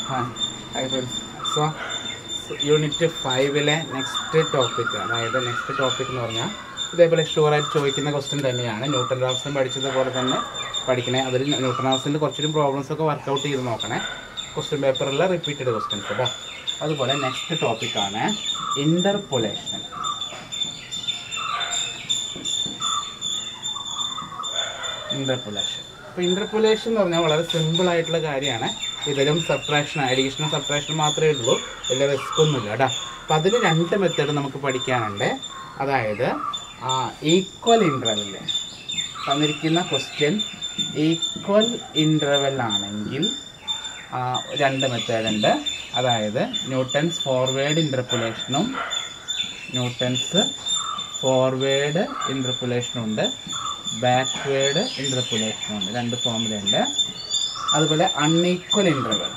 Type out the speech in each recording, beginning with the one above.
so unit ഫൈവിലെ next topic അതായത് next topic എന്ന് പറഞ്ഞാൽ ഇതേപോലെ ഷുവറായിട്ട് ചോദിക്കുന്ന ക്വസ്റ്റ്യൻ തന്നെയാണ് ന്യൂട്ടൺ രാവ്സൺ പഠിച്ചതുപോലെ തന്നെ പഠിക്കണേ അതിൽ ന്യൂട്ടൺ രാവ്സണിൽ കുറച്ചുകൂടി പ്രോബ്ലംസ് ഒക്കെ വർക്കൗട്ട് ചെയ്ത് നോക്കണേ ക്വസ്റ്റ്യൻ പേപ്പറിൽ റിപ്പീറ്റഡ് ക്വസ്റ്റ്യൻസ് കേട്ടോ അതുപോലെ നെക്സ്റ്റ് ടോപ്പിക്കാണ് ഇൻ്റർപൊലേഷൻ ഇൻ്റർപൊലേഷൻ അപ്പോൾ ഇൻ്റർപൊലേഷൻ എന്ന് പറഞ്ഞാൽ വളരെ സിമ്പിൾ ആയിട്ടുള്ള കാര്യമാണ് ഇതിലും സബ്ട്രാക്ഷൻ അഡീഷണൽ സബ്ട്രാക്ഷൻ മാത്രമേ ഉള്ളൂ വലിയ റിസ്ക് ഒന്നുമില്ല കേട്ടോ അപ്പോൾ അതിൽ രണ്ട് മെത്തേഡ് നമുക്ക് പഠിക്കാനുണ്ട് അതായത് ഈക്വൽ ഇൻ്റർവെല് തന്നിരിക്കുന്ന ക്വസ്റ്റ്യൻ ഈക്വൽ ഇൻ്റർവെൽ ആണെങ്കിൽ ആ, രണ്ട് മെത്തേഡ് ഉണ്ട് അതായത് ന്യൂട്ടൺസ് ഫോർവേഡ് ഇൻ്റർപൊലേഷനും ന്യൂട്ടൺസ് ഫോർവേഡ് ഇൻ്റർപൊലേഷനും ഉണ്ട് ബാക്ക്വേഡ് ഇൻ്റർപൊലേഷനും ഉണ്ട് രണ്ട് ഫോമിലുണ്ട് അതുപോലെ അൺഈക്വൽ ഇൻ്റർവെൽ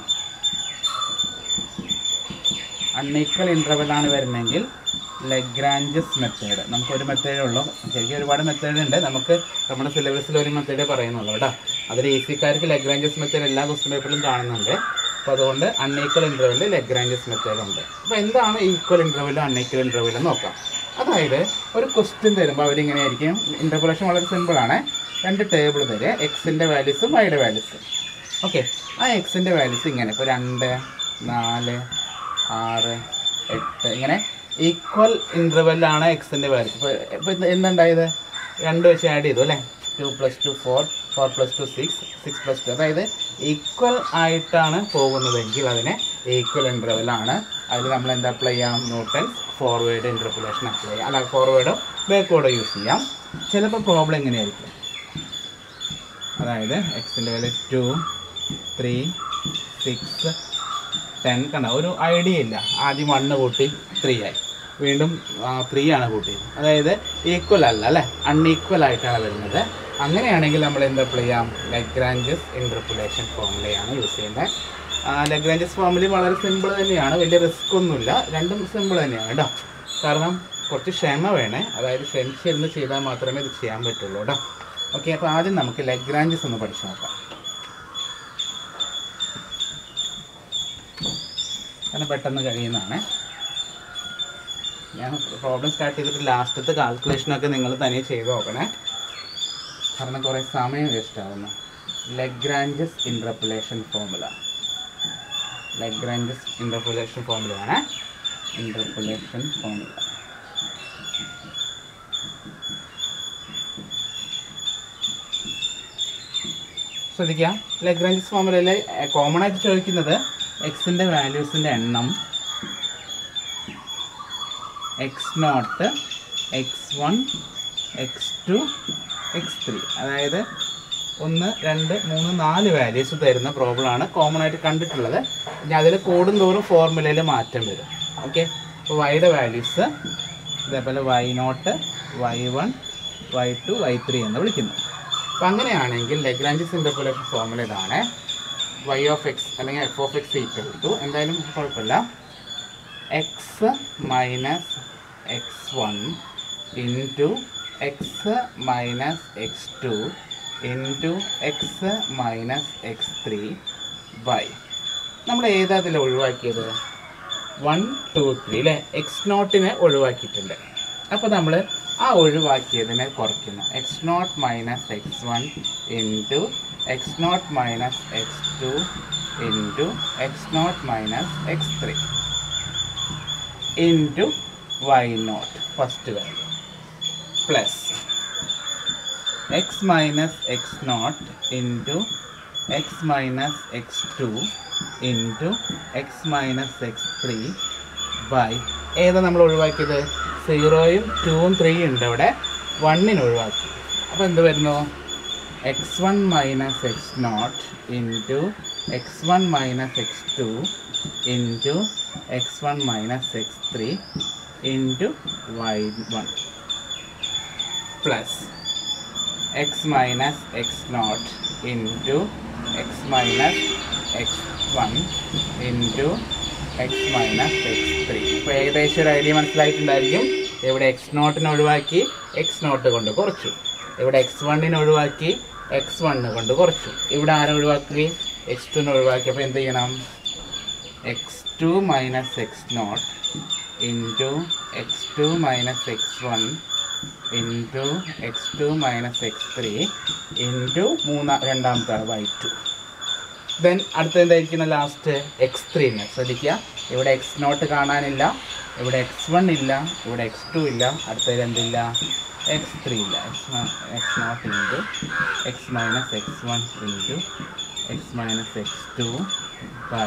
അൺഈക്വൽ ഇൻ്റർവെൽ ആണ് വരുന്നതെങ്കിൽ ലഗ്രാഞ്ചസ് മെത്തേഡ് നമുക്ക് ഒരു മെത്തേഡേ ഉള്ളൂ ശരിക്കും ഒരുപാട് മെത്തേഡ് ഉണ്ട് നമുക്ക് നമ്മുടെ സിലബസിൽ ഒരു മെത്തേഡേ പറയുന്നുള്ളൂ കേട്ടോ അതിൽ ഈസിക്കാർക്ക് ലഗ്രാഞ്ചസ് മെത്തേഡ് എല്ലാ ക്വസ്റ്റ്യൻ പേപ്പറിലും കാണുന്നുണ്ട് അപ്പോൾ അതുകൊണ്ട് അൺഈക്വൽ ഇൻ്റർവെല്ലിൽ ലഗ്രാഞ്ചസ് മെത്തേഡ് ഉണ്ട് അപ്പോൾ എന്താണ് ഈക്വൽ ഇൻ്റർവെല്ലും അൺഈക്വൽ ഇൻ്റർവെല്ലും നോക്കാം അതായത് ഒരു ക്വസ്റ്റ്യൻ തരുമ്പോൾ അവരിങ്ങനെ ആയിരിക്കും ഇൻ്റർപൊലേഷൻ വളരെ സിമ്പിളാണ് രണ്ട് ടേബിൾ തരിക എക്സിൻ്റെ വാല്യൂസും വൈയുടെ വാല്യൂസും ഓക്കെ ആ എക്സിൻ്റെ വാല്യൂസ് ഇങ്ങനെ ഇപ്പോൾ രണ്ട് നാല് ആറ് എട്ട് ഇങ്ങനെ ഈക്വൽ ഇൻ്റർവെല്ലാണ് എക്സിൻ്റെ വാല്യൂസ് ഇപ്പോൾ ഇപ്പോൾ എന്തുണ്ടായത് രണ്ട് വെച്ച് ആഡ് ചെയ്തു അല്ലേ two plus two four four plus two six six plus two അതായത് ഈക്വൽ ആയിട്ടാണ് പോകുന്നതെങ്കിൽ അതിനെ ഈക്വൽ ഇൻ്റർവെല്ലാണ് അതിൽ നമ്മൾ എന്താ അപ്ലൈ ചെയ്യാം ന്യൂട്ടൺസ് ഫോർവേഡ് ഇൻ്റർപൊലേഷൻ അപ്ലൈ ചെയ്യാം അല്ല ഫോർവേഡോ ബാക്ക്വേഡോ യൂസ് ചെയ്യാം ചിലപ്പോൾ പ്രോബ്ലം എങ്ങനെയായിരിക്കും അതായത് എക്സിൻ്റെ വില ടു ത്രീ സിക്സ് ടെൻ കണ്ട ഒരു ഐഡിയ ഇല്ല ആദ്യം വണ്ണ് കൂട്ടി ത്രീ ആയി വീണ്ടും ത്രീ ആണ് കൂട്ടി അതായത് ഈക്വൽ അല്ല അല്ലേ അൺഈക്വൽ ആയിട്ടാണ് വരുന്നത് അങ്ങനെയാണെങ്കിൽ നമ്മൾ എന്ത് അപ്ലൈ ചെയ്യാം ലഗ്രാഞ്ചസ് ഇൻ്റർപൊലേഷൻ ഫോർമുലയാണ് യൂസ് ചെയ്യുന്നത് ലഗ്രാഞ്ചസ് ഫോർമുല വളരെ സിമ്പിൾ തന്നെയാണ് വലിയ റിസ്ക് ഒന്നുമില്ല രണ്ടും സിമ്പിൾ തന്നെയാണ് കേട്ടോ കാരണം കുറച്ച് ക്ഷമ വേണേ അതായത് ക്ഷമിച്ചിരുന്ന് ചെയ്താൽ മാത്രമേ ഇത് ചെയ്യാൻ പറ്റുള്ളൂ കേട്ടോ ഓക്കെ അപ്പോൾ ആദ്യം നമുക്ക് ലഗ്രാഞ്ചസ് ഒന്ന് പഠിച്ചു നോക്കാം കാരണം പെട്ടെന്ന് കഴിയുന്നതാണ് ഞാൻ പ്രോബ്ലം സ്റ്റാർട്ട് ചെയ്തിട്ട് ലാസ്റ്റത്തെ കാൽക്കുലേഷനൊക്കെ നിങ്ങൾ തനിയെ ചെയ്ത് നോക്കണേ കാരണം കുറേ സമയം വേസ്റ്റ് ആവുന്നു Lagrange's interpolation formula Lagrange's interpolation ഫോമുലയാണ് ഇൻ്റർപൊലേഷൻ ഫോമുല ശ്രദ്ധിക്കുക ലഗ്രാഞ്ചസ് ഫോമുലയിൽ കോമൺ ആയിട്ട് ചോദിക്കുന്നത് എക്സിൻ്റെ വാല്യൂസിൻ്റെ എണ്ണം X naught X one X two X three അതായത് ഒന്ന് രണ്ട് മൂന്ന് നാല് വാല്യൂസ് തരുന്ന പ്രോബ്ലമാണ് കോമൺ ആയിട്ട് കണ്ടിട്ടുള്ളത് ഇനി അതിൽ കൂടുന്തോറും ഫോർമുലയിൽ മാറ്റം വരും ഓക്കെ അപ്പോൾ വൈയുടെ വാല്യൂസ് ഇതേപോലെ Y naught Y one Y two Y three എന്ന് വിളിക്കുന്നു അപ്പോൾ അങ്ങനെയാണെങ്കിൽ ലഗ്രാഞ്ചസ് ഇൻ്റർപൊലേഷൻ ഫോർമുല ഇതാണ് വൈ ഓഫ് എക്സ് അല്ലെങ്കിൽ F of X equal to എന്തായാലും കുഴപ്പമില്ല X minus X one into X minus X two into X minus X three by നമ്മൾ ഏതാ അതിൽ ഒഴിവാക്കിയത് വൺ ടു ത്രീ അല്ലേ എക്സ് നോട്ടിനെ ഒഴിവാക്കിയിട്ടുണ്ട് അപ്പോൾ നമ്മൾ ആ ഒഴിവാക്കിയതിനെ കുറയ്ക്കുന്നു X naught minus X one into X naught minus X two into X naught minus X three into Y naught first value plus X minus X naught into X minus X two into X minus X three by ഏതാ നമ്മൾ ഒഴിവാക്കിയത് സീറോയും ടൂവും ത്രീയും ഉണ്ട് ഇവിടെ വണ്ണിന് ഒഴിവാക്കി അപ്പോൾ എന്ത് വരുന്നു X one minus X naught into X one minus X two into X one minus X three into Y one plus X minus X naught into X minus X one into X minus X three ഇപ്പോൾ ഏകദേശം ഒരു idea മനസ്സിലായിട്ടുണ്ടായിരിക്കും ഇവിടെ X നോട്ടിനെ ഒഴിവാക്കി X not കൊണ്ട് കുറച്ചു ഇവിടെ X വണ്ണിനെ ഒഴിവാക്കി X one കൊണ്ട് കുറച്ചു ഇവിടെ ആരെ ഒഴിവാക്കി എക്സ് ടുനെ ഒഴിവാക്കി അപ്പോൾ എന്ത് ചെയ്യണം X two minus X naught into X two minus X one into X two minus X three into മൂന്നാ രണ്ടാമത്തെ വൈ ടു ദെൻ അടുത്ത എന്തായിരിക്കണം ലാസ്റ്റ് എക്സ് ത്രീന് ശ്രദ്ധിക്കുക ഇവിടെ എക്സ് നോട്ട് കാണാനില്ല ഇവിടെ എക്സ് വൺ ഇല്ല ഇവിടെ എക്സ് ടു ഇല്ല അടുത്തതിൽ എന്തില്ല എക്സ് ത്രീ ഇല്ല X X naught into X minus X one into X minus X two by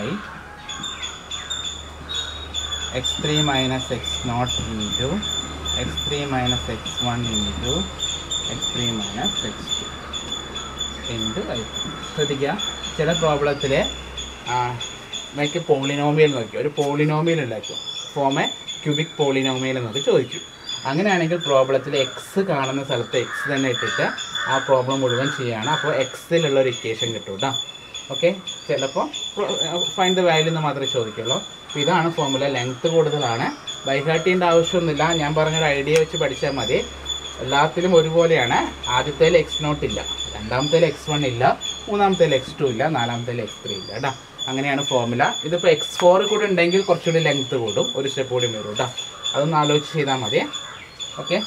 X three minus X naught into X three minus X one into X three minus X two into I ശ്രദ്ധിക്കുക ചില പ്രോബ്ലത്തിൽ നമുക്ക് polynomial നോക്കി ഒരു polynomial ഉണ്ടാക്കും ഫോമെ cubic polynomial എന്നൊക്കെ ചോദിച്ചു അങ്ങനെയാണെങ്കിൽ പ്രോബ്ലത്തിൽ X കാണുന്ന സ്ഥലത്ത് എക്സ് തന്നെ ഇട്ടിട്ട് ആ പ്രോബ്ലം മുഴുവൻ ചെയ്യുകയാണ് അപ്പോൾ എക്സിലുള്ള ഒരു ഇക്വേഷൻ കിട്ടും കേട്ടോ ഓക്കെ ചിലപ്പോൾ ഫൈൻ ദ വാല്യൂ എന്ന് മാത്രമേ ചോദിക്കുള്ളൂ അപ്പോൾ ഇതാണ് ഫോമുല ലെങ്ത് കൂടുതലാണ് ബൈഹാർട്ടിൻ്റെ ആവശ്യമൊന്നുമില്ല ഞാൻ പറഞ്ഞൊരു ഐഡിയ വെച്ച് പഠിച്ചാൽ മതി എല്ലാത്തിലും ഒരുപോലെയാണ് ആദ്യത്തേൽ എക്സ് നോട്ട് ഇല്ല രണ്ടാമത്തേൽ എക്സ് വൺ ഇല്ല മൂന്നാമത്തേൽ എക്സ് ടു ഇല്ല നാലാമത്തേൽ എക്സ് ത്രീ ഇല്ല കേട്ടോ അങ്ങനെയാണ് ഫോർമുല ഇതിപ്പോൾ എക്സ് ഫോർ കൂടെ ഉണ്ടെങ്കിൽ കുറച്ചുകൂടി ലെങ്ത് കൂടും ഒരു സ്റ്റെപ്പ് കൂടി വരും കേട്ടോ അതൊന്ന് ആലോചിച്ച് ചെയ്താൽ മതി ഓക്കെ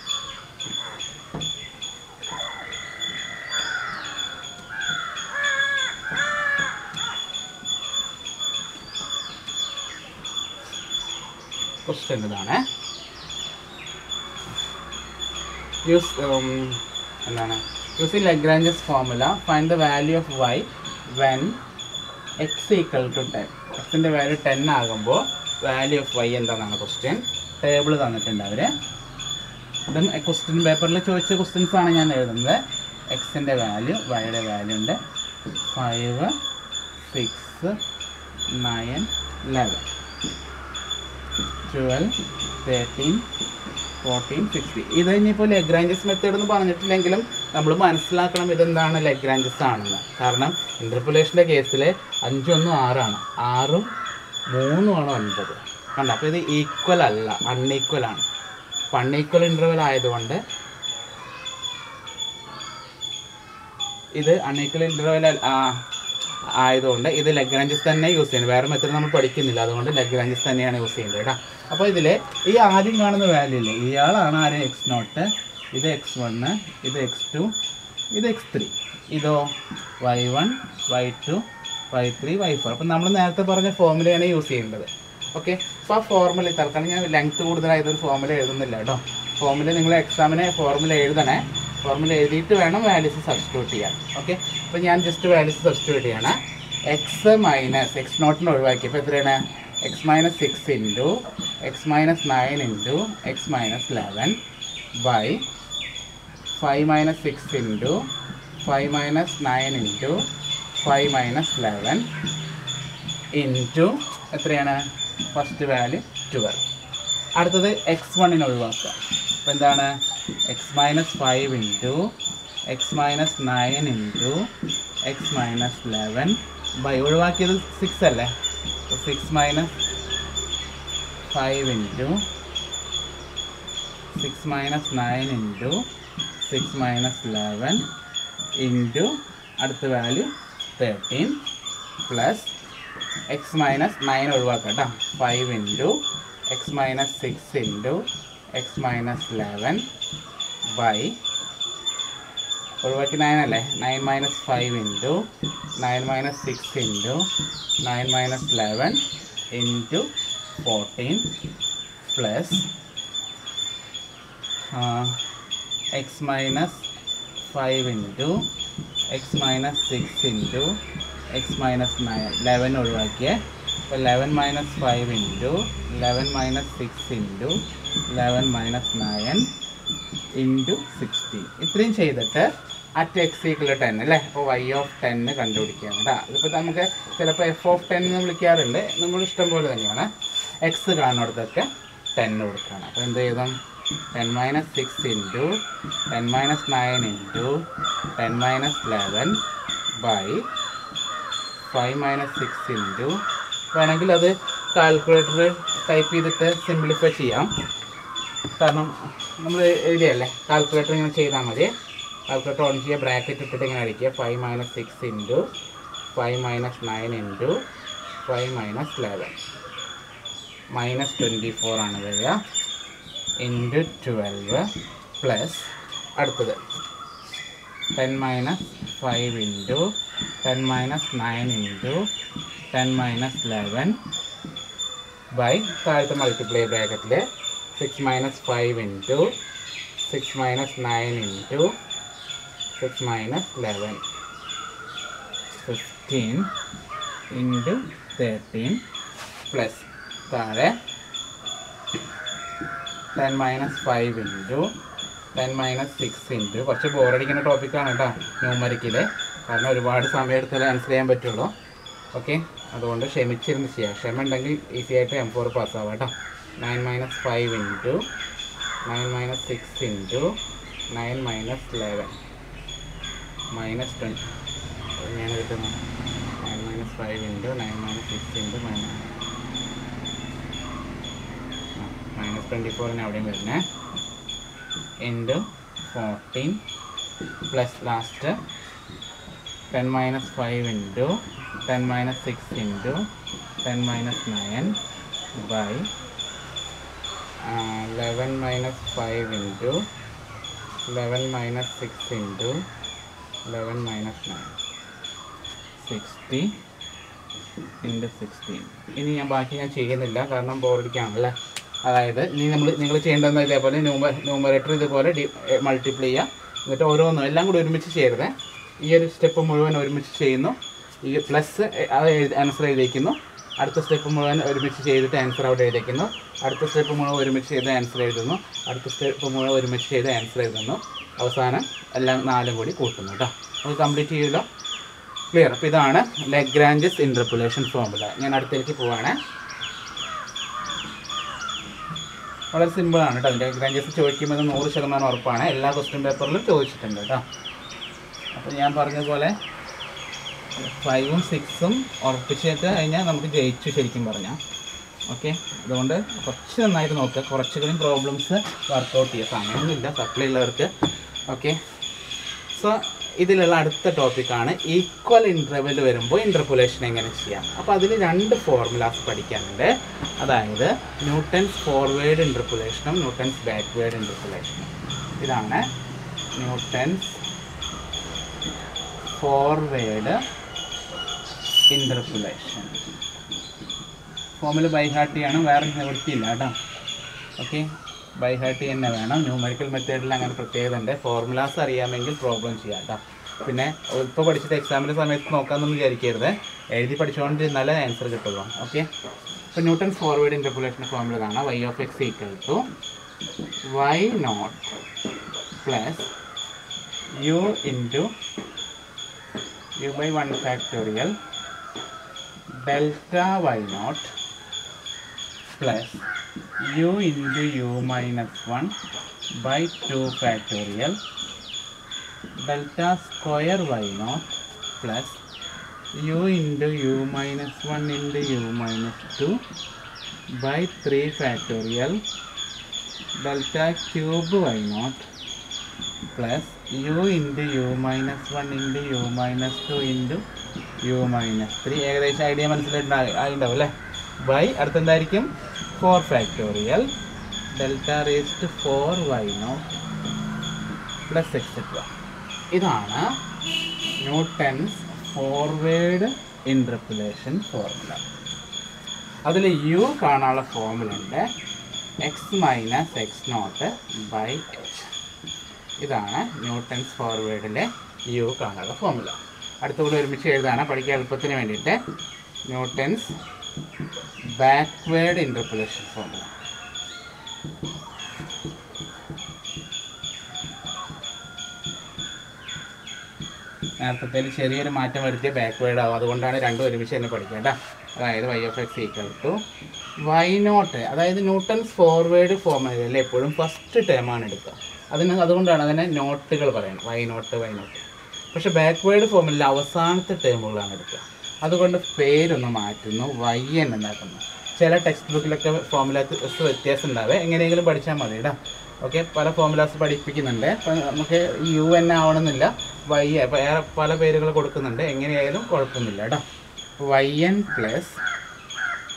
ക്വസ്റ്റ്യൻ ഇതാണ് യൂസ് എന്താണ് using Lagrange's formula find the value of y when X equal to ten എക്സിൻ്റെ വാല്യൂ ടെൻ ആകുമ്പോൾ വാല്യൂ ഓഫ് വൈ എന്താണെന്നാണ് ക്വസ്റ്റ്യൻ ടേബിൾ തന്നിട്ടുണ്ട് അവർ ഇതും ക്വസ്റ്റ്യൻ പേപ്പറിൽ ചോദിച്ച ക്വസ്റ്റ്യൻസ് ആണ് ഞാൻ എഴുതുന്നത് എക്സിൻ്റെ വാല്യൂ വൈയുടെ വാല്യൂ ഉണ്ട് five six nine eleven twelve thirteen fourteen sixty ഇത് ഇനിയിപ്പോൾ ലഗ്രാഞ്ചസ് മെത്തേഡ് എന്ന് പറഞ്ഞിട്ടില്ലെങ്കിലും നമ്മൾ മനസ്സിലാക്കണം ഇതെന്താണ് ലഗ്രാഞ്ചസ് ആണെന്ന് കാരണം ഇൻ്റർപൊലേഷൻ്റെ കേസിൽ അഞ്ചൊന്നും ആറാണ് ആറും മൂന്നുമാണ് ഒൻപത് കണ്ട അപ്പോൾ ഇത് ഈക്വൽ അല്ല അൺഈക്വൽ ആണ് അപ്പം അൺഈക്വൽ ഇൻ്റർവൽ ആയതുകൊണ്ട് ഇത് അൺഈക്വൽ ഇൻ്റർവൽ ആയതുകൊണ്ട് ഇത് ലഗ്രാഞ്ചസ് തന്നെ യൂസ് ചെയ്യുന്നത് വേറെ മെത്തേഡ് നമ്മൾ പഠിക്കുന്നില്ല അതുകൊണ്ട് ലഗ്രാഞ്ചസ് തന്നെയാണ് യൂസ് ചെയ്യുന്നത് കേട്ടോ അപ്പോൾ ഇതിൽ ഈ ആദ്യം കാണുന്ന വാല്യൂ ഇല്ലേ ഇയാളാണ് ആര് എക്സ് നോട്ട് ഇത് എക്സ് വണ്ണ് ഇത് എക്സ് ടു ഇത് എക്സ് ത്രീ ഇതോ y one Y two Y three y four അപ്പം നമ്മൾ നേരത്തെ പറഞ്ഞ ഫോർമുലയാണ് യൂസ് ചെയ്യേണ്ടത് ഓക്കെ അപ്പോൾ ആ ഫോർമുല തൽക്കാലം ഞാൻ ലെങ്ത് കൂടുതലായതൊരു ഫോർമുല എഴുതുന്നില്ല കേട്ടോ ഫോർമുല നിങ്ങൾ എക്സാമിന് ഫോർമുല എഴുതണേ ഫോർമുല എഴുതിയിട്ട് വേണം വാല്യൂസ് സബ്സ്റ്റിറ്റ്യൂട്ട് ചെയ്യാൻ ഓക്കെ അപ്പോൾ ഞാൻ ജസ്റ്റ് വാല്യൂസ് സബ്സ്റ്റിറ്റ്യൂട്ട് ചെയ്യണേ എക്സ് മൈനസ് എക്സ് നോട്ടിന് ഒഴിവാക്കിയപ്പോൾ എത്രയാണ് x minus six into X minus nine into X minus eleven by five minus six into five minus nine into five minus eleven into എത്രയാണ് first value twelve അടുത്തത് x വണ്ണിന് ഒഴിവാക്കുക അപ്പോൾ എന്താണ് x minus five into X minus nine into X minus eleven by ഒഴിവാക്കിയത് six അല്ലേ അപ്പോൾ six minus five into six minus nine into six minus eleven into അടുത്ത value thirteen plus X minus nine ഒഴിവാക്കാം കേട്ടോ five into X minus six into X minus eleven by ഒഴിവാക്കി nine അല്ലേ nine minus five into nine minus six into nine minus eleven into fourteen plus X minus five into X minus six into X minus nine eleven ഒഴിവാക്കിയ അപ്പോൾ eleven minus five into eleven minus six into eleven minus nine into sixteen ഇത്രയും ചെയ്തിട്ട് at x equal ten അല്ലേ അപ്പോൾ Y of ten കണ്ടുപിടിക്കുകയാണ് കേട്ടോ ഇതിപ്പോൾ നമുക്ക് ചിലപ്പോൾ എഫ് ഓഫ് ടെൻ എന്ന് വിളിക്കാറുണ്ട് നമ്മൾ ഇഷ്ടം പോലെ തന്നെയാണ് എക്സ് കാണുന്നിടത്തൊക്കെ ടെൻ കൊടുക്കുകയാണ് അപ്പോൾ എന്ത് ചെയ്തും ten minus six into ten minus nine into ten minus eleven by five minus six into വേണമെങ്കിൽ അത് കാൽക്കുലേറ്റർ ടൈപ്പ് ചെയ്തിട്ട് സിംപ്ലിഫൈ ചെയ്യാം കാരണം നമ്മൾ എഴുതിയല്ലേ കാൽക്കുലേറ്റർ ഇങ്ങനെ ചെയ്താൽ മതി കാൽക്കുലേറ്റർ ഓൺ ചെയ്യുക ബ്രാക്കറ്റ് ഇട്ടിട്ട് ഇങ്ങനെ അടിക്കുക five minus six into five minus nine into five minus eleven minus twenty four ആണ് വരിക ഇൻറ്റു ട്വൽവ് പ്ലസ് അടുത്തത് ten minus five into ten minus nine into ten minus eleven by താഴത്തെ multiply ബ്രാക്കറ്റിൽ six minus five into six minus nine into six minus eleven fifteen into thirteen plus താഴെ ten minus five into ten minus six into കുറച്ച് ബോറടിക്കുന്ന ടോപ്പിക്കാണ് കേട്ടോ ന്യൂമറിക്കിൽ കാരണം ഒരുപാട് സമയം എടുത്താലേ ആൻസർ ചെയ്യാൻ പറ്റുള്ളൂ ഓക്കെ അതുകൊണ്ട് ക്ഷമിച്ചിരുന്ന് ചെയ്യാം ക്ഷമ ഉണ്ടെങ്കിൽ ഈസി ആയിട്ട് എം ഫോർ പാസ്സാവാം കേട്ടോ nine minus five into nine minus six into nine minus eleven minus twenty ഞാൻ കിട്ടുന്നത് nine minus five into nine minus six into minus minus twenty ഫോറിന് അവിടെയും വരുന്നത് into fourteen plus last ten minus five into ten minus six into ten minus nine by eleven minus five into eleven minus six into eleven minus nine sixty into sixteen ഇനി ഞാൻ ബാക്കി ഞാൻ ചെയ്യുന്നില്ല കാരണം ബോറടിക്കാണല്ലേ അതായത് ഇനി നമ്മൾ നിങ്ങൾ ചെയ്യേണ്ടതെന്ന് ഇതേപോലെ ന്യൂമ ന്യൂമറേറ്റർ ഇതുപോലെ ഡി മൾട്ടിപ്ലൈ ചെയ്യുക എന്നിട്ട് ഓരോന്നും എല്ലാം കൂടി ഒരുമിച്ച് ചെയ്യരുത് ഈ ഒരു സ്റ്റെപ്പ് മുഴുവൻ ഒരുമിച്ച് ചെയ്യുന്നു ഈ പ്ലസ് അത് എഴുതി ആൻസർ എഴുതിക്കുന്നു അടുത്ത സ്റ്റെപ്പ് മുഴുവൻ ഒരുമിച്ച് ചെയ്തിട്ട് ആൻസർ അവിടെ എഴുതിക്കുന്നു അടുത്ത സ്റ്റെപ്പ് മുഴുവൻ ഒരുമിച്ച് ചെയ്ത് ആൻസർ എഴുതുന്നു അടുത്ത സ്റ്റെപ്പ് മുഴുവൻ ഒരുമിച്ച് ചെയ്ത് ആൻസർ എഴുതുന്നു അവസാനം എല്ലാം നാലും കൂടി കൂട്ടുന്നു കേട്ടോ അത് കംപ്ലീറ്റ് ചെയ്യുമല്ലോ ക്ലിയർ അപ്പോൾ ഇതാണ് ലെഗ്രാഞ്ചസ് ഇൻ്റർപുലേഷൻ ഫോർമുല ഞാൻ അടുത്തേക്ക് പോവാണ് വളരെ സിമ്പിളാണ് കേട്ടോ അതിൻ്റെ ലെഗ്രാഞ്ചസ് ചോദിക്കുമ്പോൾ ഇത് നൂറ് ശതമാനം ഉറപ്പാണ് എല്ലാ ക്വസ്റ്റ്യൻ പേപ്പറിലും ചോദിച്ചിട്ടുണ്ട് കേട്ടോ അപ്പോൾ ഞാൻ പറഞ്ഞതുപോലെ ഫൈവും സിക്സും ഉറപ്പിച്ചിട്ട് കഴിഞ്ഞാൽ നമുക്ക് ജയിച്ചു ശരിക്കും പറഞ്ഞാൽ ഓക്കെ അതുകൊണ്ട് കുറച്ച് നന്നായിട്ട് നോക്കുക കുറച്ചുകൂടി പ്രോബ്ലംസ് വർക്കൗട്ട് ചെയ്യുക സമയമൊന്നുമില്ല സപ്ലൈ ഉള്ളവർക്ക് ഓക്കെ സോ ഇതിലുള്ള അടുത്ത ടോപ്പിക്കാണ് ഈക്വൽ ഇൻ്റർവെൽ വരുമ്പോൾ ഇൻ്റർപൊലേഷൻ എങ്ങനെ ചെയ്യാം അപ്പോൾ അതിൽ രണ്ട് ഫോർമുലാസ് പഠിക്കാനുണ്ട് അതായത് ന്യൂട്ടൺസ് ഫോർവേഡ് ഇൻ്റർപൊലേഷനും ന്യൂട്ടൺസ് ബാക്ക്വേഡ് ഇൻ്റർപൊലേഷനും ഇതാണ് ന്യൂട്ടൺസ് ഫോർവേഡ് ഇൻ്റർപൊലേഷൻ ഫോമിൽ ബൈഹാർട്ട് ചെയ്യണം വേറെ നിവൃത്തിയില്ല കേട്ടോ ഓക്കെ ബൈഹാർട്ട് തന്നെ വേണം ന്യൂമറിക്കൽ മെത്തേഡിൽ അങ്ങനെ പ്രത്യേകത ഉണ്ട് ഫോർമുലാസ് അറിയാമെങ്കിൽ പ്രോബ്ലം ചെയ്യാം കേട്ടോ പിന്നെ ഇപ്പോൾ പഠിച്ചിട്ട് എക്സാമിൻ്റെ സമയത്ത് നോക്കാമെന്നൊന്നും വിചാരിക്കരുത് എഴുതി പഠിച്ചുകൊണ്ടിരുന്നാലേ ആൻസർ കിട്ടുള്ളൂ ഓക്കെ ഇപ്പോൾ ന്യൂട്ടൺ ഫോർവേഡ് ഇൻ്റർപൊലേഷൻ ഫോർമുല ഇതാണ് Y of X equal to Y naught plus U into u by one factorial delta Y naught plus U into U minus one by two factorial delta square Y naught plus U into U minus one into U minus two by three factorial delta cube Y naught plus U into U minus one into U minus two into U minus three ഏകദേശം idea മനസ്സിലായിട്ടുണ്ടാവും ആയിട്ടുണ്ടാവും അല്ലേ by അടുത്തെന്തായിരിക്കും four factorial delta raised four Y naught plus etcetera ഇതാണ് Newton's forward interpolation formula അതിൽ u കാണാനുള്ള formula ഉണ്ട് x minus X naught by h ഇതാണ് ന്യൂട്ടൺസ് ഫോർവേഡിലെ യു കാണാനുള്ള ഫോർമുല അടുത്തുകൂടി ഒരുമിച്ച് എഴുതാണ് പഠിക്കാൻ എളുപ്പത്തിന് വേണ്ടിയിട്ട് ന്യൂട്ടൺസ് ബാക്ക്വേർഡ് ഇൻ്റർപൊലേഷൻ ഫോർമുല നേരത്തെ ചെറിയൊരു മാറ്റം വരുത്തിയ ബാക്ക്വേർഡ് ആവും അതുകൊണ്ടാണ് രണ്ടും ഒരുമിച്ച് തന്നെ പഠിക്കേണ്ട അതായത് y f X equal to Y naught അതായത് ന്യൂട്ടൺസ് ഫോർവേഡ് ഫോർമുലയിൽ എപ്പോഴും ഫസ്റ്റ് ടേമാണ് എടുക്കുക അതിന് അതുകൊണ്ടാണ് അതിനെ നോട്ടുകൾ പറയുന്നത് വൈ നോട്ട് വൈ നോട്ട് പക്ഷെ ബാക്ക്വേർഡ് ഫോർമുലയിൽ അവസാനത്തെ ടേമുകളാണ് എടുക്കുക അതുകൊണ്ട് പേരൊന്ന് മാറ്റുന്നു വൈ എൻ എന്നാക്കുന്നു ചില ടെക്സ്റ്റ് ബുക്കിലൊക്കെ ഫോർമുലാസ് വ്യത്യാസം ഉണ്ടാവേ എങ്ങനെയെങ്കിലും പഠിച്ചാൽ മതി കേട്ടോ ഓക്കെ പല ഫോർമുലാസ് പഠിപ്പിക്കുന്നുണ്ട് അപ്പം നമുക്ക് യു എൻ ആവണമെന്നില്ല വൈ വേറെ പല പേരുകൾ കൊടുക്കുന്നുണ്ട് എങ്ങനെയായാലും കുഴപ്പമൊന്നുമില്ല കേട്ടോ y n plus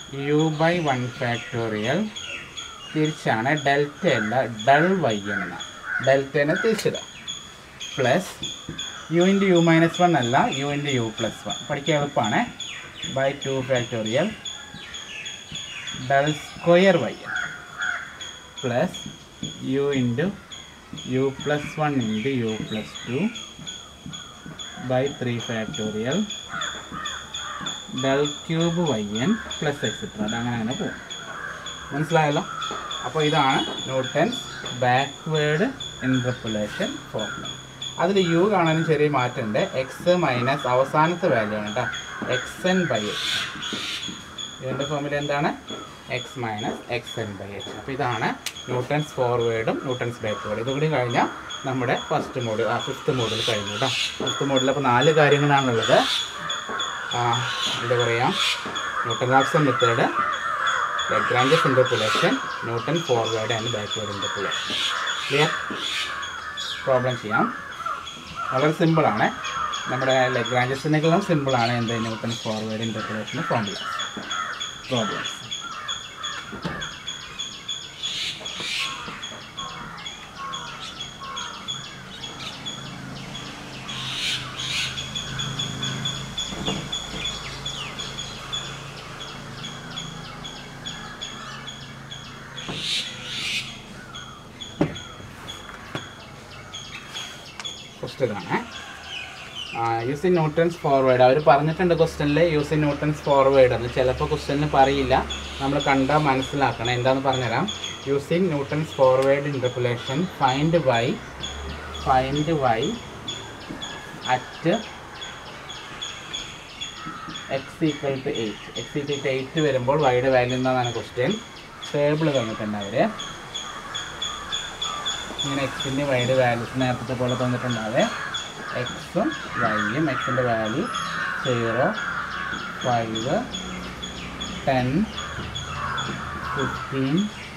u by one factorial തിരിച്ചാണ് ഡെൽറ്റ അല്ല ഡൾ വൈ എന്ന ഡെൽറ്റനെ തിരിച്ചിടുക plus U into U minus one അല്ല u into u plus one പഠിക്കാൻ എളുപ്പമാണ് by two factorial del square y plus U into u plus one into u plus two by three factorial del cube y n plus etcetera അങ്ങനെ അങ്ങനെ പോകും മനസ്സിലായല്ലോ അപ്പോൾ ഇതാണ് Newton's backward interpolation formula അതിൽ U കാണാനും ചെറിയ മാറ്റമുണ്ട് എക്സ് മൈനസ് അവസാനത്തെ വാല്യൂ ആണ് കേട്ടോ എക്സ് എൻ ബൈ എച്ച് യുവിൻ്റെ ഫോർമുല എന്താണ് x minus X N by h അപ്പോൾ ഇതാണ് ന്യൂട്ടൻസ് ഫോർവേഡും ന്യൂട്ടൻസ് ബാക്ക്വേർഡും ഇതുകൂടി കഴിഞ്ഞാൽ നമ്മുടെ ഫസ്റ്റ് മോഡിൽ ആ ഫിഫ്ത്ത് മോഡിൽ കഴിഞ്ഞു കേട്ടോ ഫിഫ്ത്ത് മോഡിൽ അപ്പോൾ നാല് കാര്യങ്ങളാണുള്ളത് ആ, എന്താ പറയുക Newton Raphson method Lagrange's interpolation Newton forward and backward interpolation clear problem ചെയ്യാം വളരെ സിമ്പിളാണ് നമ്മുടെ ലഗ്രാഞ്ചസിനേക്കാളും സിമ്പിളാണ് എന്ത് Newton forward interpolation formula problems question ആണ് യൂസിൻ ന്യൂട്ടൺസ് ഫോർവേഡ് അവർ പറഞ്ഞിട്ടുണ്ട് ക്വസ്റ്റ്യനിൽ യൂസിൻ ന്യൂട്ടൺസ് ഫോർവേഡ് എന്ന് ചിലപ്പോൾ ക്വസ്റ്റ്യനിൽ പറയില്ല നമ്മൾ കണ്ടാൽ മനസ്സിലാക്കണം എന്താന്ന് പറഞ്ഞുതരാം using Newton's forward interpolation find y find y at x equal to eight x equal to eight വരുമ്പോൾ വൈയുടെ വാല്യൂ എന്താണെന്നാണ് ക്വസ്റ്റ്യൻ ടേബിൾ തന്നിട്ടുണ്ട് അവർ ഇങ്ങനെ എക്സിൻ്റെ വൈയുടെ വാല്യൂസ് നേരത്തെ പോലെ തന്നിട്ടുണ്ടാവേ എക്സും വൈയും എക്സിൻ്റെ value zero five ten fifteen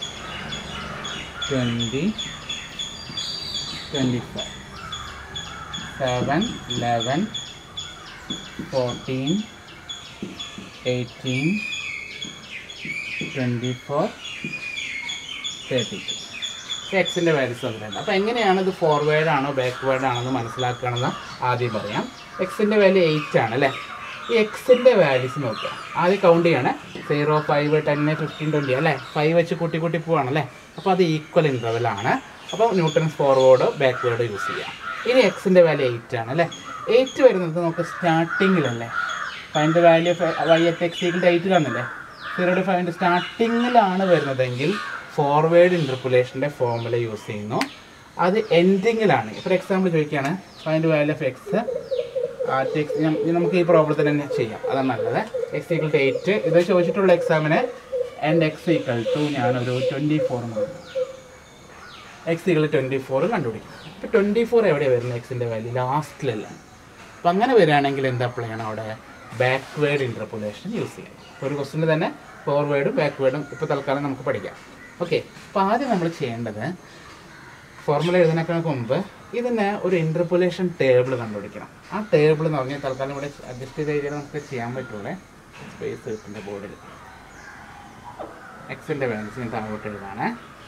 twenty twenty five seven eleven fourteen eighteen twenty four thirty two എക്സിൻ്റെ വാല്യൂസ് തന്നിട്ടുണ്ട് അപ്പോൾ എങ്ങനെയാണ് ഇത് ഫോർവേഡ് ആണോ ബാക്ക്വേർഡ് ആണെന്ന് മനസ്സിലാക്കണമെന്ന് ആദ്യം പറയാം എക്സിൻ്റെ വാല്യൂ എയ്റ്റ് ആണ് അല്ലേ ഈ എക്സിൻ്റെ വാല്യൂസ് നോക്കുക ആദ്യം കൗണ്ട് ചെയ്യണേ zero five ten fifteen twenty അല്ലേ ഫൈവ് വെച്ച് കൂട്ടി കൂട്ടി പോവാണല്ലേ അപ്പോൾ അത് ഈക്വൽ ഇൻ്റർവെലാണ് അപ്പോൾ ന്യൂട്ടൺസ് ഫോർവേഡ് ബാക്ക്വേർഡ് യൂസ് ചെയ്യാം ഇനി എക്സിൻ്റെ വാല്യൂ എയ്റ്റ് ആണ് അല്ലേ എയ്റ്റ് വരുന്നത് നമുക്ക് സ്റ്റാർട്ടിങ്ങിലല്ലേ find value y at x equal eight കാണുന്നില്ലേ സീറോ ടു ഫൈവിൻ്റെ സ്റ്റാർട്ടിങ്ങിലാണ് വരുന്നതെങ്കിൽ ഫോർവേഡ് ഇൻ്റർപുലേഷൻ്റെ ഫോർമുല യൂസ് ചെയ്യുന്നു അത് എൻഡിങ്ങിലാണ് ഫോർ എക്സാമ്പിൾ ചോദിക്കുകയാണ് find value of x at x നമുക്ക് ഈ പ്രോബ്ലത്തിൽ തന്നെ ചെയ്യാം അതാണ് നല്ലത് എക്സ് ഈക്വൽ ടു എയ്റ്റ് ഇത് ചോദിച്ചിട്ടുള്ള എക്സാമിന് ആൻഡ് എക്സ് ഈക്വൽ ടു ഞാനൊരു ട്വൻറ്റി ഫോർ നോക്കും എക്സ് ഈക്വൽ ട്വൻറ്റി ഫോർ കണ്ടുപിടിക്കും ഇപ്പോൾ ട്വൻറ്റി ഫോർ എവിടെയാണ് വരുന്നത് എക്സിൻ്റെ വാല്യൂ ലാസ്റ്റിലല്ല അപ്പം അങ്ങനെ വരികയാണെങ്കിൽ എന്താ അപ്ലൈ ചെയ്യണം അവിടെ ബാക്ക്വേർഡ് ഇൻ്റർപൊലേഷൻ യൂസ് ചെയ്യാം ഇപ്പോൾ ഒരു ക്വസ്റ്റിന് തന്നെ ഫോർവേഡും ബാക്ക്വേർഡും ഇപ്പോൾ തൽക്കാലം നമുക്ക് പഠിക്കാം ഓക്കെ അപ്പോൾ ആദ്യം നമ്മൾ ചെയ്യേണ്ടത് ഫോർമുല എഴുതുന്നതിനേക്കാൾ മുമ്പ് ഇതിന് ഒരു ഇൻ്റർപൊലേഷൻ ടേബിൾ കണ്ടുപിടിക്കണം ആ ടേബിൾ എന്ന് പറഞ്ഞാൽ തൽക്കാലം ഇവിടെ അഡ്ജസ്റ്റ് ചെയ്ത് കഴിഞ്ഞാൽ നമുക്ക് ചെയ്യാൻ പറ്റുള്ളൂ സ്പേസ് കിട്ടുന്ന ബോർഡിൽ എക്സിൻ്റെ വാല്യൂസ് ഞാൻ താഴോട്ട് എഴുതാണ്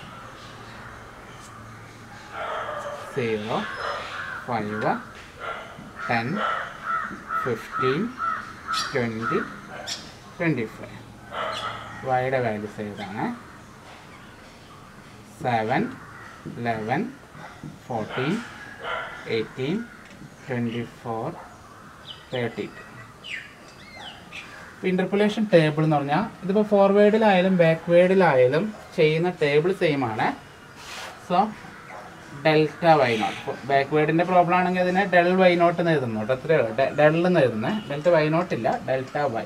zero five ten fifteen twenty twenty five വൈയുടെ വാല്യൂസ് ഏതാണ് seven eleven fourteen eighteen twenty four thirty two interpolation table എന്ന് പറഞ്ഞാൽ ഇതിപ്പോൾ ഫോർവേഡിലായാലും ബാക്ക്വേഡിലായാലും ചെയ്യുന്ന ടേബിൾ സെയിം ആണ് സോ ഡെൽറ്റ വൈ നോട്ട് ബാക്ക്വേഡിൻ്റെ പ്രോബ്ലം ആണെങ്കിൽ അതിനെ ഡെൽ വൈ നോട്ട് എന്ന് എഴുതുന്നു കേട്ടോ അത്രയേ ഉള്ളൂ ഡെൽ എന്ന് എഴുതുന്നത് ഡെൽറ്റ വൈ നോട്ട് ഇല്ല ഡെൽറ്റ വൈ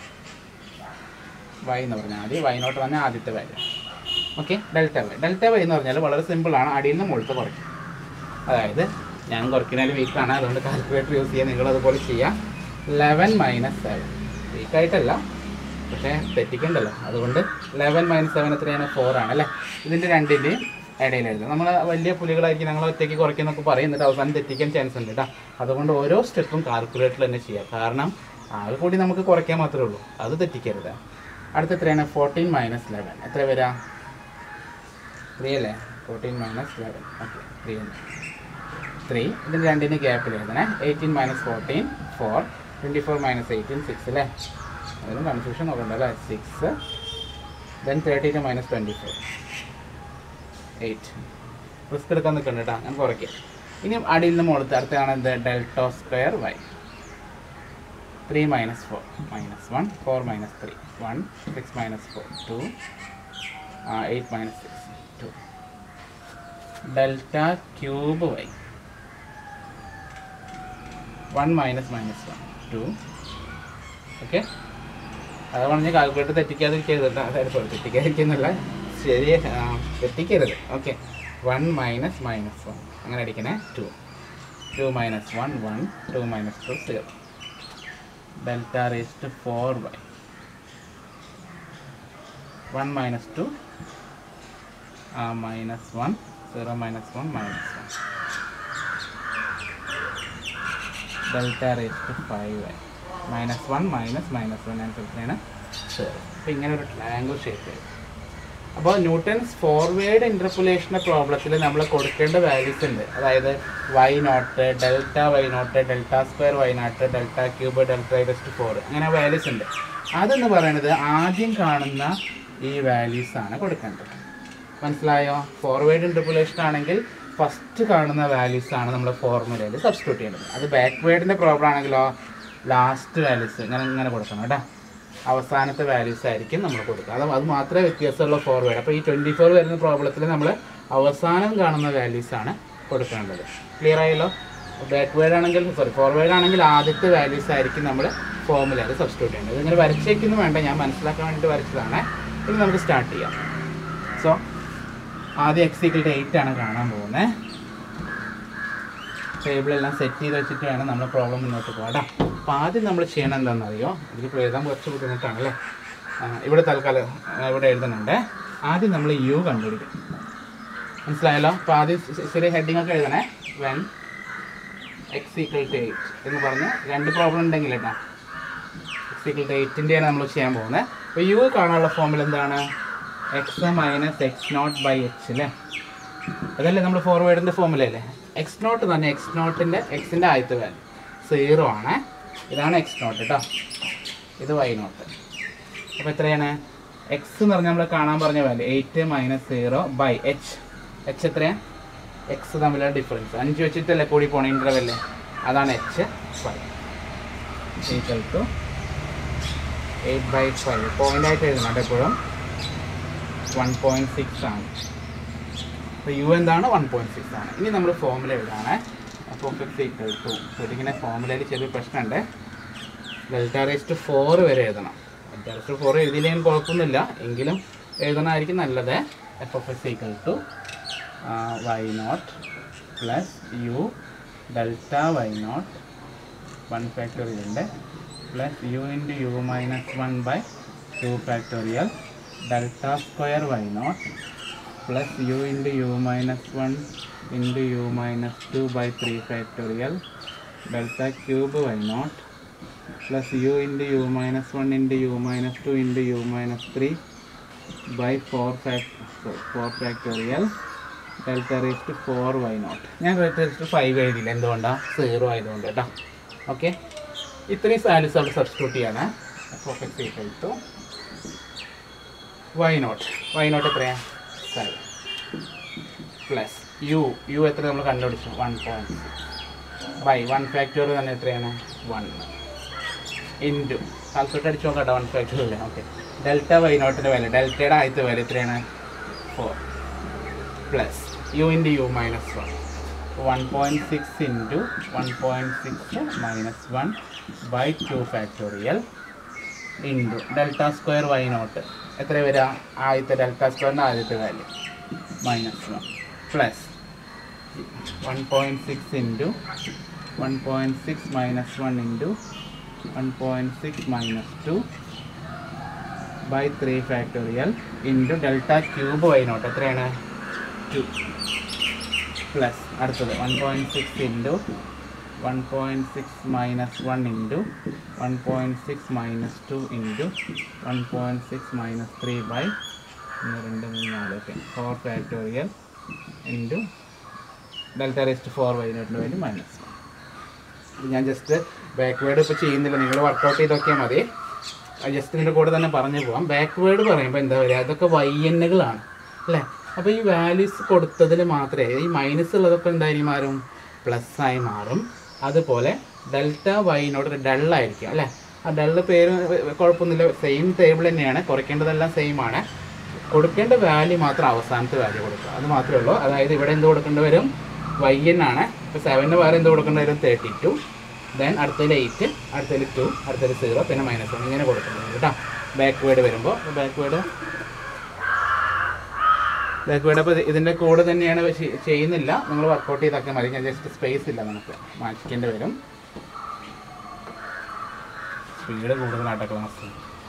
വൈ എന്ന് പറഞ്ഞാൽ മതി വൈ നോട്ട് പറഞ്ഞാൽ ആദ്യത്തെ value okay delta y delta y എന്ന് പറഞ്ഞാൽ വളരെ സിമ്പിളാണ് അടിയിൽ നിന്ന് മുകളിൽ കുറയ്ക്കും അതായത് ഞാൻ കുറയ്ക്കുന്നതിൽ വീക്കാണ് അതുകൊണ്ട് കാൽക്കുലേറ്റർ യൂസ് ചെയ്യാൻ നിങ്ങൾ അതുപോലെ ചെയ്യാം ലെവൻ മൈനസ് സെവൻ വീക്കായിട്ടല്ല പക്ഷേ തെറ്റിക്കണ്ടല്ലോ അതുകൊണ്ട് ലെവൻ മൈനസ് സെവൻ എത്രയാണ് ഫോർ ആണ് അല്ലേ ഇതിൻ്റെ രണ്ടിൻ്റെയും ഇടയിൽ എഴുതും നമ്മൾ വലിയ പുലികളായിരിക്കും ഞങ്ങൾ ഒറ്റയ്ക്ക് കുറയ്ക്കുന്നൊക്കെ പറയും എന്നിട്ട് അവസാനം തെറ്റിക്കാൻ ചാൻസ് ഉണ്ട് കേട്ടോ അതുകൊണ്ട് ഓരോ സ്റ്റെപ്പും കാൽക്കുലേറ്ററിൽ തന്നെ ചെയ്യാം കാരണം ആകെ കൂടി നമുക്ക് കുറയ്ക്കാൻ മാത്രമേ ഉള്ളൂ അത് തെറ്റിക്കരുത് അടുത്ത എത്രയാണ് ഫോർട്ടീൻ മൈനസ് ലെവൻ എത്ര വരാ ത്രീ അല്ലേ fourteen minus eleven okay three ഉണ്ട് ത്രീ ഇതിന് രണ്ടിന് ഗ്യാപ്പിൽ എഴുതണേ eighteen minus fourteen four twenty four minus eighteen six അല്ലേ അതിനും കൺഫ്യൂഷൻ നോക്കണ്ട അല്ലേ six then thirteen minus twenty four eight risk എടുക്കാൻ നിൽക്കണ്ട കേട്ടോ ഞാൻ കുറയ്ക്കാം ഇനി അടിയിൽ നിന്ന് മുകളിൽ അടുത്താണ് എന്ത് delta square y three minus four minus one four minus three one six minus four two eight minus six two delta cube y one minus minus one two okay അത് പറഞ്ഞ് കാൽക്കുലേറ്റർ തെറ്റിക്കാതിരിക്കരുത് കേട്ടോ അതായത് ഇപ്പോൾ തെറ്റിക്കാതിരിക്കുന്നില്ല ശരി ആ, തെറ്റിക്കരുത് okay one minus minus one അങ്ങനെ അടിക്കണേ two two minus one one two minus two zero delta raise to four by one minus two minus one zero minus one minus one delta raise to five by minus one minus minus one അനുസരിച്ചാണ് zero അപ്പോൾ ഇങ്ങനെ ഒരു triangle shape വരും അപ്പോൾ Newton's forward ഇൻ്റർപുലേഷൻ്റെ പ്രോബ്ലത്തിൽ നമ്മൾ കൊടുക്കേണ്ട values ഉണ്ട് അതായത് y naught delta Y naught delta square Y naught delta cube delta rest four അങ്ങനെ വാല്യൂസ് ഉണ്ട് അതെന്ന് പറയുന്നത് ആദ്യം കാണുന്ന ഈ വാല്യൂസ് ആണ് കൊടുക്കേണ്ടത് മനസ്സിലായോ ഫോർവേഡ് ഇൻ്റർപുലേഷൻ ആണെങ്കിൽ ഫസ്റ്റ് കാണുന്ന വാല്യൂസ് ആണ് നമ്മൾ ഫോർമുലയിൽ സബ്സ്റ്റിറ്റ്യൂട്ട് ചെയ്യേണ്ടത് അത് ബാക്ക്വേഡിൻ്റെ പ്രോബ്ലം ആണെങ്കിലോ ലാസ്റ്റ് വാല്യൂസ് ഇങ്ങനെ ഇങ്ങനെ കൊടുക്കണം കേട്ടോ അവസാനത്തെ വാല്യൂസ് ആയിരിക്കും നമ്മൾ കൊടുക്കുക അത് അത് മാത്രമേ വ്യത്യാസമുള്ള ഫോർവേഡ് അപ്പോൾ ഈ ട്വൻറ്റി ഫോർ വരുന്ന പ്രോബ്ലത്തിൽ നമ്മൾ അവസാനം കാണുന്ന വാല്യൂസ് ആണ് കൊടുക്കേണ്ടത് ക്ലിയർ ആയല്ലോ ബാക്ക്വേഡ് ആണെങ്കിൽ സോറി ഫോർവേഡ് ആണെങ്കിൽ ആദ്യത്തെ വാല്യൂസ് ആയിരിക്കും നമ്മൾ ഫോർമുലയിൽ സബ്സ്റ്റിറ്റ്യൂട്ട് ചെയ്യേണ്ടത് ഇങ്ങനെ വരച്ചേക്കൊന്നും വേണ്ട ഞാൻ മനസ്സിലാക്കാൻ വേണ്ടിയിട്ട് വരച്ചതാണ് ഇനി നമുക്ക് സ്റ്റാർട്ട് ചെയ്യാം സോ ആദ്യം എക്സ് ഈക്വൽ ടു എയ്റ്റ് ആണ് കാണാൻ പോകുന്നത് ടേബിളെല്ലാം സെറ്റ് ചെയ്ത് വെച്ചിട്ട് വേണം നമ്മൾ പ്രോബ്ലം മുന്നോട്ട് പോകാം കേട്ടോ അപ്പോൾ ആദ്യം നമ്മൾ ചെയ്യണം എന്താണെന്നറിയോ ഇതിൽ എഴുതാൻ കുറച്ച് ബുദ്ധിമുട്ടാണല്ലേ ആ, ഇവിടെ തൽക്കാലം ആ, ഇവിടെ എഴുതുന്നുണ്ട് ആദ്യം നമ്മൾ യു കണ്ടുപിടിക്കും മനസ്സിലായല്ലോ അപ്പോൾ ആദ്യം ശ- ചെറിയ ഹെഡിങ് ഒക്കെ എഴുതണേ when X equal to eight എന്ന് പറഞ്ഞ് രണ്ട് പ്രോബ്ലം ഉണ്ടെങ്കിൽ കേട്ടോ എക്സ് ഈക്വൽ ടു എയ്റ്റിൻ്റെയാണ് നമ്മൾ ചെയ്യാൻ പോകുന്നത് അപ്പോൾ യു കാണാനുള്ള ഫോമിൽ എന്താണ് x minus X naught by h അല്ലേ അതല്ലേ നമ്മൾ ഫോർവേഡിൻ്റെ ഫോമുലല്ലേ എക്സ് നോട്ട് തന്നെ എക്സ് നോട്ടിൻ്റെ എക്സിൻ്റെ ആദ്യത്തെ വാല്യൂ സീറോ ആണ് ഇതാണ് എക്സ് നോട്ട് കേട്ടോ ഇത് വൈ നോട്ട് അപ്പോൾ എത്രയാണ് എക്സ് എന്ന് പറഞ്ഞാൽ നമ്മൾ കാണാൻ പറഞ്ഞ value eight minus zero by h h എത്രയാണ് എക്സ് തമ്മിലുള്ള ഡിഫറൻസ് അഞ്ച് വെച്ചിട്ടല്ലേ കൂടി പോണ ഇൻ്റർവെല്ലേ അതാണ് h five equal to eight by five point ആയിട്ട് എഴുതണം എപ്പോഴും വൺ പോയിൻറ്റ് സിക്സ് ആണ് അപ്പോൾ യു എന്താണ് വൺ പോയിൻറ്റ് സിക്സ് ആണ് ഇനി നമ്മൾ ഫോമുല എഴുതാണ് അപ്പോൾ ഫിക്സ് ഈക്വൽ ടു ഇതിങ്ങനെ ഫോമുലയിൽ ചെറിയ പ്രശ്നമുണ്ട് ഡെൽറ്റ റേസ് ടു ഫോർ വരെ എഴുതണം ഡെൽറ്റ റേസ് ടു ഫോർ എഴുതിയില്ലെങ്കിൽ കുഴപ്പമൊന്നുമില്ല എങ്കിലും എഴുതണമായിരിക്കും നല്ലത് F of S equal to Y naught plus U delta Y naught one factorial ഉണ്ട് plus U into U minus one by two factorial delta square Y naught plus U into U minus one into U minus two by three factorial delta cube Y naught plus U into U minus one into U minus two into U minus three by four fact four factorial delta raise to four Y naught ഞാൻ delta raise to five എഴുതിയില്ല എന്തുകൊണ്ടാണ് zero ആയതുകൊണ്ട് കേട്ടോ okay ഇത്രയും സാലീസ് അവിടെ substitute ചെയ്യാണ് F X equal to Y naught Y naught എത്രയാണ് seven plus U U എത്ര നമ്മൾ കണ്ടുപിടിച്ചു one point by one factor തന്നെ എത്രയാണ് വൺ ഇൻറ്റു കാൽക്കുലേറ്റ് അടിച്ച് നോക്കട്ടെ വൺ ഫാക്ടോർ ഇല്ല ഓക്കെ ഡെൽറ്റ വൈ നോട്ടിൻ്റെ വില ഡെൽറ്റയുടെ ആദ്യത്തെ വില എത്രയാണ് four plus U into U minus one one point six into one point six minus one by two factorial into delta square Y naught എത്ര വരിക ആദ്യത്തെ ഡെൽറ്റ സ്ക്വയറിൻ്റെ ആദ്യത്തെ value minus one plus one point six into one point six minus one into one point six minus two by three factorial into delta cube Y naught എത്രയാണ് two plus അടുത്തത് one point six into one point six minus one into one point six minus two into one point six minus three by ഒന്ന് രണ്ട് മൂന്ന് നാല് okay four factorial into delta rest four വൈനോട്ടിന് വേണ്ടി minus ഞാൻ just backward ഇപ്പോൾ ചെയ്യുന്നില്ല നിങ്ങൾ വർക്കൗട്ട് ചെയ്തൊക്കെ മതി ജസ്റ്റ് ഇതിൻ്റെ കൂടെ തന്നെ പറഞ്ഞു പോവാം ബാക്ക്വേഡ് പറയുമ്പോൾ എന്താ പറയുക അതൊക്കെ വൈഎന്നുകളാണ് അല്ലേ അപ്പോൾ ഈ വാല്യൂസ് കൊടുത്തതിൽ മാത്രമേ ഈ മൈനസ് ഉള്ളതൊക്കെ എന്തായാലും മാറും പ്ലസ് ആയി മാറും അതുപോലെ ഡെൽറ്റ വൈനോട് ഡള്ളായിരിക്കും അല്ലേ ആ ഡള്ള് പേര് കുഴപ്പമൊന്നുമില്ല സെയിം ടേബിൾ തന്നെയാണ് കുറയ്ക്കേണ്ടതെല്ലാം സെയിം ആണ് കൊടുക്കേണ്ട വാല്യൂ മാത്രം അവസാനത്തെ വാല്യൂ കൊടുക്കുക അത് മാത്രമേ ഉള്ളൂ അതായത് ഇവിടെ എന്ത് കൊടുക്കേണ്ടി വരും വൈ എൻ ആണ് ഇപ്പോൾ സെവന് പകരം എന്ത് കൊടുക്കേണ്ടി വരും തേർട്ടി ടു ദെൻ അടുത്തതിൽ എയ്റ്റ് അടുത്തതിൽ ടു അടുത്തതിൽ സീറോ പിന്നെ മൈനസ് വൺ ഇങ്ങനെ കൊടുക്കുന്നത് കേട്ടോ ബാക്ക്വേഡ് വരുമ്പോൾ ബാക്ക്വേഡ് ബാക്ക്വേഡ് അപ്പോൾ ഇതിൻ്റെ കൂടെ തന്നെയാണ് ചെയ്- ചെയ്യുന്നില്ല നിങ്ങൾ വർക്കൗട്ട് ചെയ്തൊക്കെ മതി ഞാൻ ജസ്റ്റ് സ്പേസ് ഇല്ല നമുക്ക് മാറ്റിക്കേണ്ടി വരും സ്പീഡ് കൂടുതലാട്ടോ ക്ലാസ്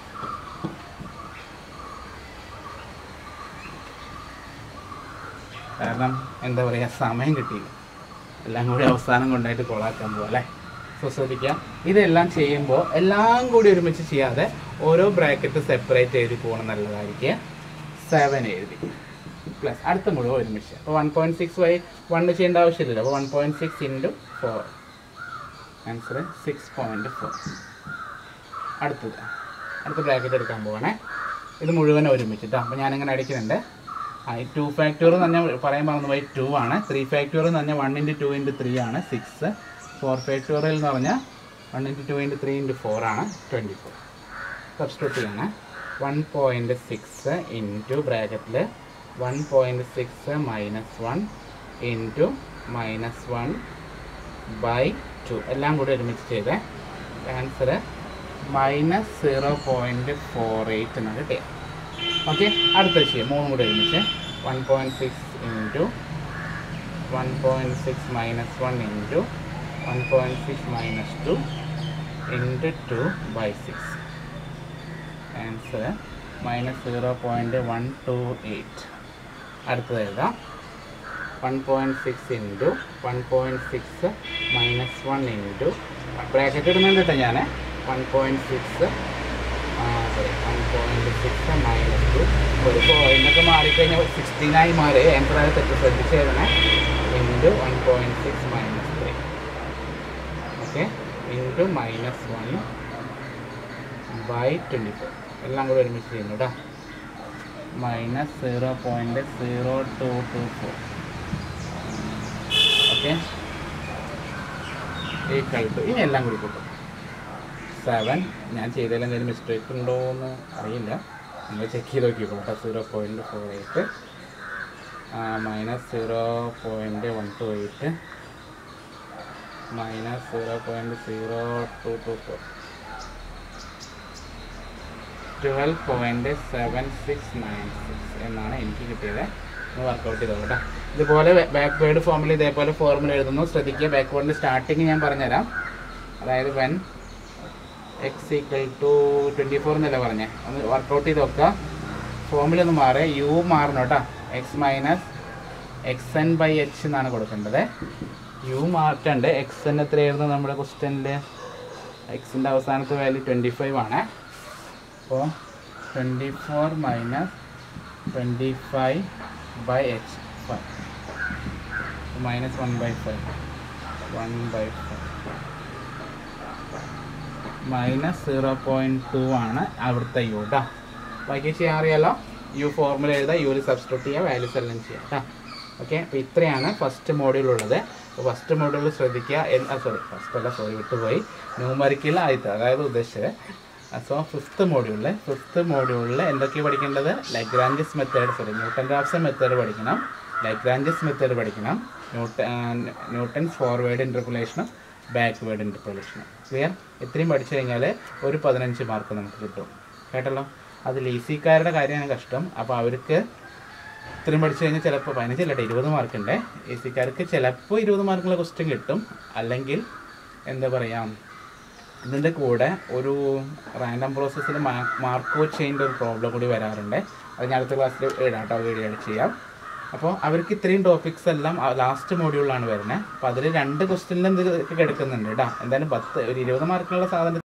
കാരണം എന്താ പറയുക സമയം കിട്ടിയില്ല എല്ലാം കൂടി അവസാനം കൊണ്ടായിട്ട് കൊളാക്കാൻ പോകാം അല്ലേ സോ ശ്രദ്ധിക്കുക ഇതെല്ലാം ചെയ്യുമ്പോൾ എല്ലാം കൂടി ഒരുമിച്ച് ചെയ്യാതെ ഓരോ ബ്രാക്കറ്റ് സെപ്പറേറ്റ് എഴുതി പോകണം നല്ലതായിരിക്കും സെവൻ എഴുതി പ്ലസ് അടുത്ത മുഴുവൻ ഒരുമിച്ച് അപ്പോൾ one point six Y one ചെയ്യേണ്ട ആവശ്യമില്ലല്ലോ അപ്പോൾ one point six into four answer six point four അടുത്തത് അടുത്ത ബ്രാക്കറ്റ് എടുക്കാൻ പോവാണേ ഇത് മുഴുവൻ ഒരുമിച്ചിട്ടോ അപ്പോൾ ഞാനിങ്ങനെ അടിക്കുന്നുണ്ട് ആ ഈ ടു ഫാക്ടോർ എന്ന് പറഞ്ഞാൽ പറയാൻ പറഞ്ഞു പോയി ടു ആണ് ത്രീ ഫാക്ടോർ എന്ന് പറഞ്ഞാൽ one into two into three ആണ് സിക്സ് ഫോർ ഫാക്ടോറിയൽ എന്ന് പറഞ്ഞാൽ one into two into three into four ആണ് ട്വൻറ്റി ഫോർ സബ്സ്റ്റിറ്റ്യൂട്ട് ചെയ്യാണ് വൺ പോയിൻറ്റ് സിക്സ് ഇൻറ്റു ബ്രാക്കറ്റിൽ one point six minus one into minus one by two എല്ലാം കൂടി ഒരുമിച്ച് ചെയ്ത് answer minus zero point four eight എന്നാണ് കിട്ടിയത് ഓക്കെ അടുത്ത ചെയ്യാം മൂന്നും കൂടി ഒരുമിച്ച് one point six into one point six minus one into one point six minus two into two by six answer minus zero point one two eight അടുത്തത് എഴുതാം one point six into one point six minus one into bracket ഇടുന്നുണ്ട് കേട്ടോ ഞാൻ one point six sorry one point six minus two ഒരു പോയിൻ്റൊക്കെ മാറിക്കഴിഞ്ഞാൽ സിക്സ്റ്റീനായി മാറി ആൻസർ അത് തെറ്റ് ശ്രദ്ധിച്ച് എഴുതണേ into one point six minus three okay into minus one by twenty four എല്ലാം കൂടി ഒരുമിച്ച് ചെയ്യുന്നു കേട്ടോ minus zero point zero two two four okay equal to ഇനി എല്ലാം കൂടി കൂട്ടും സെവൻ ഞാൻ ചെയ്തതിൽ എന്തെങ്കിലും മിസ്റ്റേക്ക് ഉണ്ടോ എന്ന് അറിയില്ല നിങ്ങൾ ചെക്ക് ചെയ്ത് നോക്കിക്കോ കേട്ടോ zero point four eight minus zero point one two eight minus zero point zero two two four twelve point seven six nine six എന്നാണ് എനിക്ക് കിട്ടിയത് ഒന്ന് വർക്കൗട്ട് ചെയ്തോ കേട്ടോ ഇതുപോലെ ബാക്ക്വേർഡ് ഫോമിൽ ഇതേപോലെ ഫോർമുല എഴുതുന്നു ശ്രദ്ധിക്കുക ബാക്ക്വേർഡിൻ്റെ സ്റ്റാർട്ടിങ് ഞാൻ പറഞ്ഞുതരാം അതായത് when X equal to twenty four എന്നല്ല പറഞ്ഞേ ഒന്ന് വർക്കൗട്ട് ചെയ്ത് നോക്കുക ഫോമിൽ ഒന്ന് മാറി യു മാറണം കേട്ടോ X minus X N by H എന്നാണ് കൊടുക്കേണ്ടത് യു മാറ്റണ്ട് എക്സ് എൻ എത്രയായിരുന്നു നമ്മുടെ ക്വസ്റ്റ്യനിൽ എക്സിൻ്റെ അവസാനത്തെ വാല്യൂ ട്വൻറ്റി ഫൈവ് ആണ് അപ്പോൾ twenty four minus twenty five by H five minus one by five one by five minus zero point two ആണ് അവിടുത്തെ യു കേട്ടോ ബാക്കി ചെയ്യാൻ അറിയാലോ യു ഫോർമുല എഴുതാം യുവിൽ സബ്സ്റ്റിറ്റ്യൂട്ട് ചെയ്യുക വാല്യൂസ് എല്ലാം ചെയ്യാം കേട്ടോ ഓക്കെ അപ്പോൾ ഇത്രയാണ് ഫസ്റ്റ് മോഡ്യൂൾ ഉള്ളത് അപ്പോൾ ഫസ്റ്റ് മോഡ്യൂൾ ശ്രദ്ധിക്കുക സോറി ഫസ്റ്റ് അല്ല സോറി വിട്ടുപോയി ന്യൂമറിക്കൽ ആദ്യത്തെ അതായത് ഉദ്ദേശിച്ചത് സോ ഫിഫ്ത്ത് മോഡ്യൂളിൽ ഫിഫ്ത്ത് മോഡ്യൂളിൽ എന്തൊക്കെയാണ് പഠിക്കേണ്ടത് Lagrange's method sorry Newton Raphson method പഠിക്കണം ലഗ്രാഞ്ചസ് മെത്തേഡ് പഠിക്കണം ന്യൂട്ടൺ ന്യൂട്ടൺസ് ഫോർവേഡ് ഇൻ്റർപുലേഷനും ബാക്ക്വേഡ് ഇൻ്റർപുലേഷനും ക്ലിയർ ഇത്രയും പഠിച്ചു കഴിഞ്ഞാൽ ഒരു പതിനഞ്ച് മാർക്ക് നമുക്ക് കിട്ടും കേട്ടല്ലോ അതിൽ ഈസിക്കാരുടെ കാര്യമാണ് കഷ്ടം അപ്പോൾ അവർക്ക് ഇത്രയും പഠിച്ചു കഴിഞ്ഞാൽ ചിലപ്പോൾ പതിനഞ്ചല്ല കേട്ടോ ഇരുപത് മാർക്കുണ്ട് എ സിക്കാർക്ക് ചിലപ്പോൾ ഇരുപത് മാർക്കുള്ള ക്വസ്റ്റ്യൻ കിട്ടും അല്ലെങ്കിൽ എന്താ പറയുക ഇതിൻ്റെ കൂടെ ഒരു റാൻഡം പ്രോസസ്സിൽ മാർക്ക് ഔട്ട് ചെയ്യേണ്ട ഒരു പ്രോബ്ലം കൂടി വരാറുണ്ട് അത് ഞാൻ അടുത്ത ക്ലാസ്സിൽ ഇടാം കേട്ടോ വീഡിയോ ചെയ്യാം അപ്പോൾ അവർക്ക് ഇത്രയും ടോപ്പിക്സ് എല്ലാം ലാസ്റ്റ് മോഡ്യൂളിലാണ് വരുന്നത് അപ്പോൾ അതിൽ രണ്ട് ക്വസ്റ്റ്യനിൽ എന്തൊക്കെ കിടക്കുന്നുണ്ട് കേട്ടോ എന്തായാലും പത്ത് ഒരു ഇരുപത് മാർക്കുള്ള സാധനം